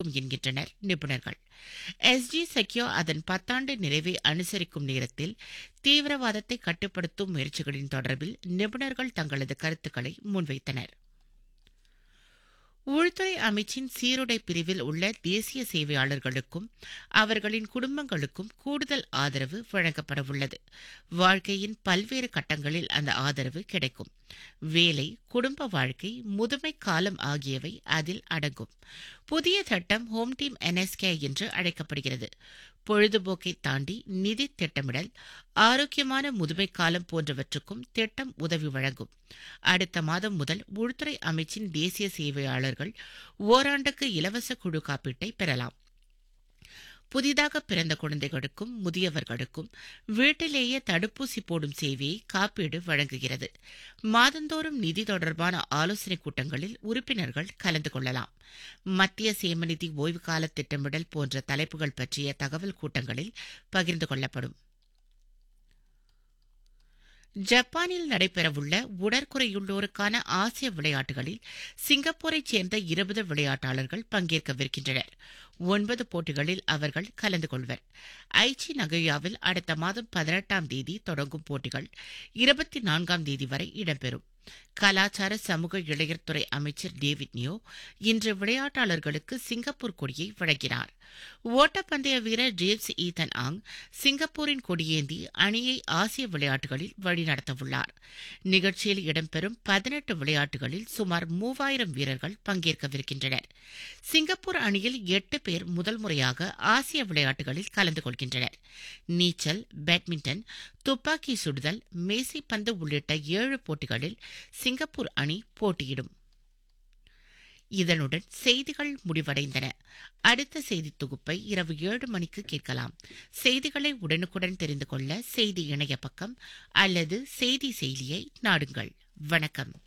இருக்கும் என்கின்றனர் நிபுணர்கள் எஸ்ஜி சக்கியோ அதன் பத்தாண்டு நிறைவை அனுசரிக்கும் நேரத்தில் தீவிரவாதத்தை கட்டுப்படுத்தும் முயற்சிகளின் தொடர்பில் நிபுணர்கள் தங்களது கருத்துக்களை முன்வைத்தனர் உள்துறை அமைச்சின் சீருடை பிரிவில் உள்ள தேசிய சேவையாளர்களுக்கும் அவர்களின் குடும்பங்களுக்கும் கூடுதல் ஆதரவு வழங்கப்படவுள்ளது வாழ்க்கையின் பல்வேறு கட்டங்களில் அந்த ஆதரவு கிடைக்கும் வேலை குடும்ப வாழ்க்கை முதுமை காலம் ஆகியவை அதில் அடங்கும் புதிய சட்டம் ஹோம் டீம் என்எஸ்கே என்று அழைக்கப்படுகிறது பொழுதுபோக்கை தாண்டி நிதி திட்டமிடல் ஆரோக்கியமான முதுமை காலம் போன்றவற்றுக்கும் திட்டம் உதவி வழங்கும் அடுத்த மாதம் முதல் உள்துறை அமைச்சின் தேசிய சேவையாளர்கள் ஓராண்டுக்கு இலவச குழு காப்பீட்டை பெறலாம் புதிதாக பிறந்த குழந்தைகளுக்கும் முதியவர்களுக்கும் வீட்டிலேயே தடுப்பூசி போடும் சேவையை காப்பீடு வழங்குகிறது மாதந்தோறும் நிதி தொடர்பான ஆலோசனைக் கூட்டங்களில் உறுப்பினர்கள் கலந்து கொள்ளலாம் மத்திய சேமநிதி ஓய்வு கால திட்டமிடல் போன்ற தலைப்புகள் பற்றிய தகவல் கூட்டங்களில் பகிர்ந்து கொள்ளப்படும் ஜப்பானில் நடைபெறவுள்ள உடற்குறையுள்ளோருக்கான ஆசிய விளையாட்டுகளில் சிங்கப்பூரைச் சேர்ந்த இருபது விளையாட்டாளர்கள் பங்கேற்கவிருக்கின்றனர் ஒன்பது போட்டிகளில் அவர்கள் கலந்து கொள்வர் ஐச்சி நகையாவில் அடுத்த மாதம் பதினெட்டாம் தேதி தொடங்கும் போட்டிகள் இருபத்தி நான்காம் தேதி வரை இடம்பெறும் கலாச்சார சமூக இளைஞர் துறை அமைச்சர் டேவிட் நியோ இன்று விளையாட்டாளர்களுக்கு சிங்கப்பூர் கொடியை வழங்கினார் ஓட்டப்பந்தய வீரர் ஜேம்ஸ் ஈத்தன் ஆங் சிங்கப்பூரின் கொடியேந்தி அணியை ஆசிய விளையாட்டுகளில் வழிநடத்தவுள்ளார் நிகழ்ச்சியில் இடம்பெறும் பதினெட்டு விளையாட்டுகளில் சுமார் மூவாயிரம் வீரர்கள் பங்கேற்கவிருக்கின்றனர் சிங்கப்பூர் அணியில் எட்டு பேர் முதல் முறையாக ஆசிய விளையாட்டுகளில் கலந்து கொள்கின்றனர் நீச்சல் பேட்மிண்டன் துப்பாக்கி சுடுதல் மேசி பந்து உள்ளிட்ட ஏழு போட்டிகளில் சிங்கப்பூர் அணி போட்டியிடும் இதனுடன் செய்திகள் முடிவடைந்தன அடுத்த செய்தி தொகுப்பை இரவு ஏழு மணிக்கு கேட்கலாம் செய்திகளை உடனுக்குடன் தெரிந்து கொள்ள செய்தி இணைய பக்கம் அல்லது செய்தி செயலியை நாடுங்கள் வணக்கம்